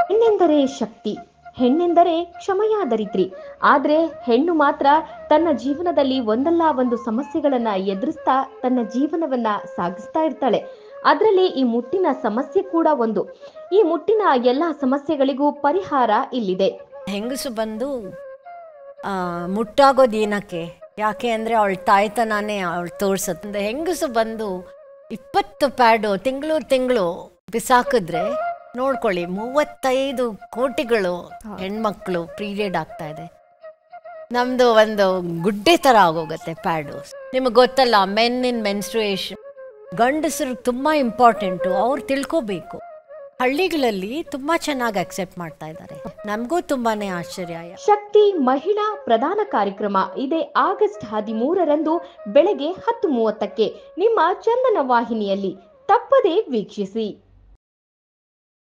ಹೆಣ್ಣೆಂದರೆ ಶಕ್ತಿ ಹೆಣ್ಣೆಂದರೆ ಕ್ಷಮೆಯ ದರಿದ್ರಿ ಆದ್ರೆ ಹೆಣ್ಣು ಮಾತ್ರ ತನ್ನ ಜೀವನದಲ್ಲಿ ಒಂದಲ್ಲ ಒಂದು ಸಮಸ್ಯೆಗಳನ್ನ ಎದುರಿಸ್ತಾ ತನ್ನ ಜೀವನವನ್ನ ಸಾಗಿಸ್ತಾ ಇರ್ತಾಳೆ ಅದರಲ್ಲಿ ಈ ಮುಟ್ಟಿನ ಸಮಸ್ಯೆ ಕೂಡ ಒಂದು ಈ ಮುಟ್ಟಿನ ಎಲ್ಲಾ ಸಮಸ್ಯೆಗಳಿಗೂ ಪರಿಹಾರ ಇಲ್ಲಿದೆ ಹೆಂಗಸು ಬಂದು ಆ, ಮುಟ್ಟಾಗೋದು ಏನಕ್ಕೆ ಯಾಕೆ ಅಂದರೆ ಅವಳ ತಾಯ್ತನಾನೇ ಅವಳು ತೋರ್ಸತ್ತೆ ಹೆಂಗಸು ಬಂದು ಇಪ್ಪತ್ತು ಪ್ಯಾಡು ತಿಂಗಳು ತಿಂಗಳು ಬಿಸಾಕಿದ್ರೆ ನೋಡ್ಕೊಳ್ಳಿ ಮೂವತ್ತೈದು ಕೋಟಿಗಳು ಹೆಣ್ಮಕ್ಳು ಪೀರಿಯಡ್ ಆಗ್ತಾ ಇದೆ ನಮ್ಮದು ಒಂದು ಗುಡ್ಡೆ ಥರ ಆಗೋಗುತ್ತೆ ಪ್ಯಾಡು ನಿಮಗೆ ಗೊತ್ತಲ್ಲ ಮೆನ್ ಇನ್ ಮೆನ್ಸ್ಟ್ರುಯೇಷನ್ ಗಂಡಸರು ತುಂಬ ಇಂಪಾರ್ಟೆಂಟು ಅವ್ರು ತಿಳ್ಕೋಬೇಕು ಹಳ್ಳಿಗಳಲ್ಲಿ ತುಂಬ ಚೆನ್ನಾಗಿ ಅಕ್ಸೆಪ್ಟ್ ಮಾಡ್ತಾ ಇದ್ದಾರೆ ನಮಗೂ ತುಂಬಾ ಆಶ್ಚರ್ಯ ಶಕ್ತಿ ಮಹಿಳಾ ಪ್ರಧಾನ ಕಾರ್ಯಕ್ರಮ ಇದೇ ಆಗಸ್ಟ್ ಹದಿಮೂರರಂದು ಬೆಳಗ್ಗೆ ಹತ್ತು ಮೂವತ್ತಕ್ಕೆ ನಿಮ್ಮ ಚಂದನ ವಾಹಿನಿಯಲ್ಲಿ ತಪ್ಪದೇ ವೀಕ್ಷಿಸಿ